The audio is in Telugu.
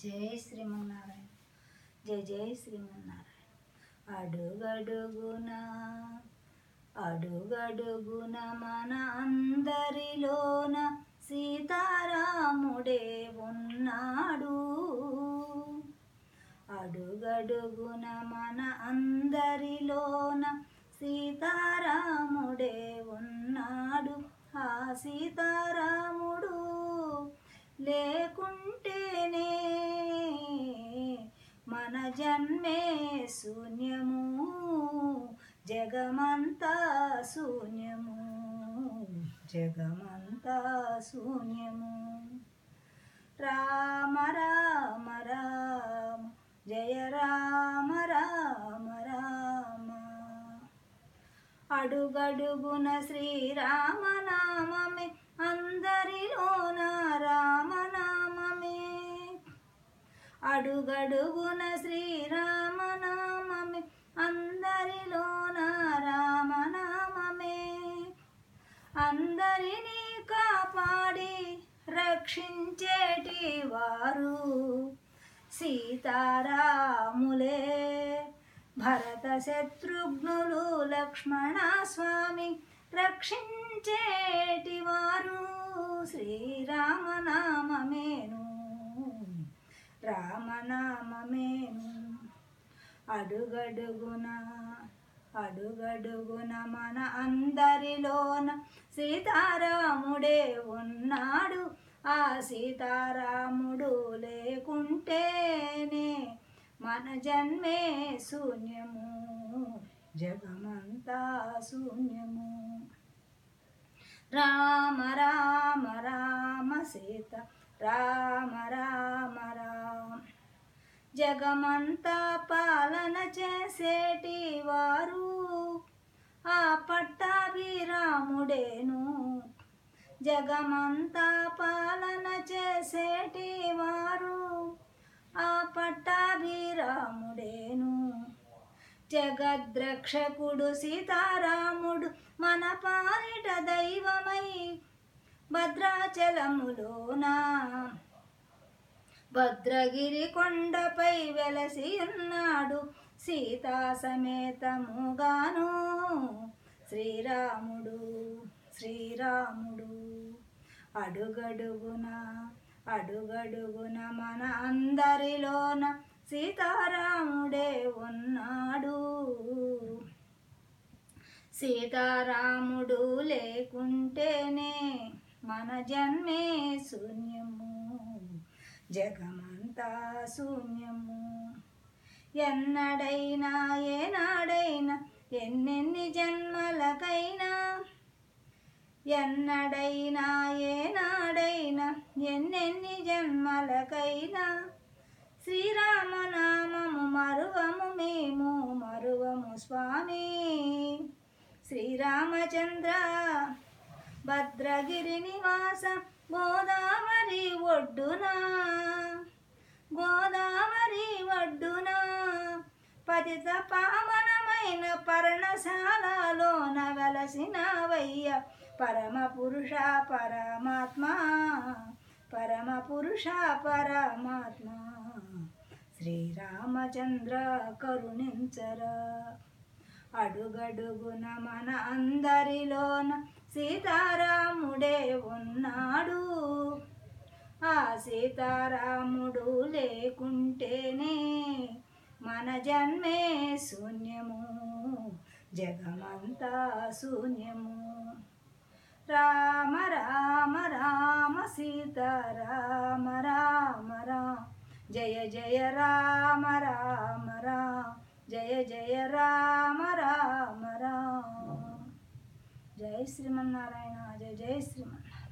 జై శ్రీమన్నారాయణ జై జై శ్రీమన్నారాయణ అడుగడుగున అడుగడుగున మన అందరిలోన సీతారాముడే ఉన్నాడు అడుగడుగున మన అందరిలోన సీతారాముడే ఉన్నాడు ఆ సీతారాముడు లేకుంటేనే మన జన్మే శూన్యము జగమంతా శూన్యము జగమంతా శూన్యము రామ రామ రామ జయ రామ రామ రామ అడుగడుగున శ్రీరామనామమే అందరిలోన రామనామమే అడుగడుగున శ్రీరామనామమే అందరిలోన రామనామమే అందరినీ కాపాడి రక్షించేటి వారు సీతారాములే భరత శత్రుఘ్నులు లక్ష్మణ స్వామి రక్షించేటి వారు శ్రీరామనామమేను రామనామమేను అడుగడుగున అడుగడుగున మన అందరిలోన సీతారాముడే ఉన్నాడు ఆ సీతారాముడు లేకుంటేనే మన జన్మే శూన్యము జగమంతా శూన్యము రామ రామ రామ సీత రామ రామ రామ జగమంతా పాలన చేసేటి వారు ఆ పట్టాభిరాముడేను జగమంతా పాలన చేసేటి వారు ఆ పట్టాభిరాముడేను జగద్రక్షకుడు సీతారాముడు మన పాలిట దైవమై భద్రాచలములోనా భద్రగిరి కొండపై వెలసి ఉన్నాడు సీతా సమేతముగాను శ్రీరాముడు శ్రీరాముడు అడుగడుగున అడుగడుగున మన అందరిలోన సీతారాముడే ఉన్నాడు సీతారాముడు లేకుంటేనే మన జన్మే శూన్యము జగమంతా శూన్యము ఎన్నడైనా ఏనాడైనా ఎన్నెన్ని జన్మలకైనా ఎన్నడైనా ఏనాడైనా ఎన్నెన్ని జన్మలకైనా శ్రీరామనామము మరువము మేము మరువము స్వామి శ్రీరామచంద్ర భద్రగిరి నివాస గోదావరి ఒడ్డున గోదావరి ఒడ్డున పతిత పావనమైన పర్ణశాలలోన వెలసినవయ్య పరమ పురుష పరమాత్మ పరమ పురుష పరమాత్మ శ్రీరామచంద్ర కరుణించరా అడుగడుగున మన అందరిలోన సీతారాముడే ఉన్నాడు ఆ సీతారాముడు లేకుంటేనే మన జన్మే శూన్యము జగమంతా శూన్యము రామ రామ రామ సీతారామ రామ రామ జయ జయ రామ రామ రామ జయ జయ రామ రామ రామ జై శ్రీమన్నారాయణ జయ జయ శ్రీమన్నారాయణ